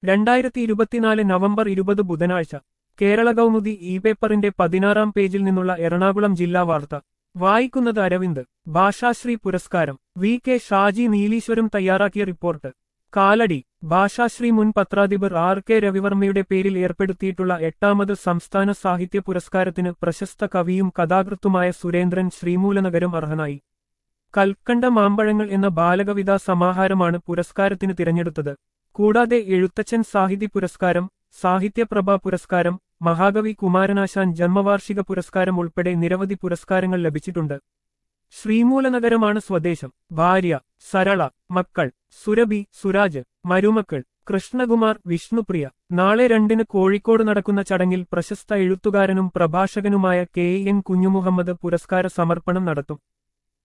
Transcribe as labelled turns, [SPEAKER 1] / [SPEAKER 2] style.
[SPEAKER 1] രണ്ടായിരത്തി ഇരുപത്തിനാല് നവംബർ ഇരുപത് ബുധനാഴ്ച കേരള കൗമുദി ഇ പേപ്പറിന്റെ പതിനാറാം പേജിൽ നിന്നുള്ള എറണാകുളം ജില്ലാ വാർത്ത വായിക്കുന്നത് അരവിന്ദ് ഭാഷാശ്രീ പുരസ്കാരം വി കെ ഷാജി നീലീശ്വരം തയ്യാറാക്കിയ റിപ്പോർട്ട് കാലടി ഭാഷാശ്രീ മുൻ പത്രാധിപർ ആർ കെ രവിവർമ്മയുടെ പേരിൽ ഏർപ്പെടുത്തിയിട്ടുള്ള എട്ടാമത് സംസ്ഥാന സാഹിത്യ പുരസ്കാരത്തിന് പ്രശസ്ത കവിയും കഥാകൃത്തുമായ സുരേന്ദ്രൻ ശ്രീമൂലനഗരം അർഹനായി കൽക്കണ്ട മാമ്പഴങ്ങൾ എന്ന ബാലകവിതാ സമാഹാരമാണ് പുരസ്കാരത്തിന് തിരഞ്ഞെടുത്തത് കൂടാതെ എഴുത്തച്ഛൻ സാഹിതി പുരസ്കാരം സാഹിത്യപ്രഭ പുരസ്കാരം മഹാകവി കുമാരനാശാൻ ജന്മവാർഷിക പുരസ്കാരം ഉൾപ്പെടെ നിരവധി പുരസ്കാരങ്ങൾ ലഭിച്ചിട്ടുണ്ട് ശ്രീമൂലനഗരമാണ് സ്വദേശം ഭാര്യ സരള മക്കൾ സുരഭി സുരാജ് മരുമക്കൾ കൃഷ്ണകുമാർ വിഷ്ണുപ്രിയ നാളെ രണ്ടിന് കോഴിക്കോട് നടക്കുന്ന ചടങ്ങിൽ പ്രശസ്ത എഴുത്തുകാരനും പ്രഭാഷകനുമായ കെ എൻ കുഞ്ഞുമുഹമ്മദ് പുരസ്കാര സമർപ്പണം നടത്തും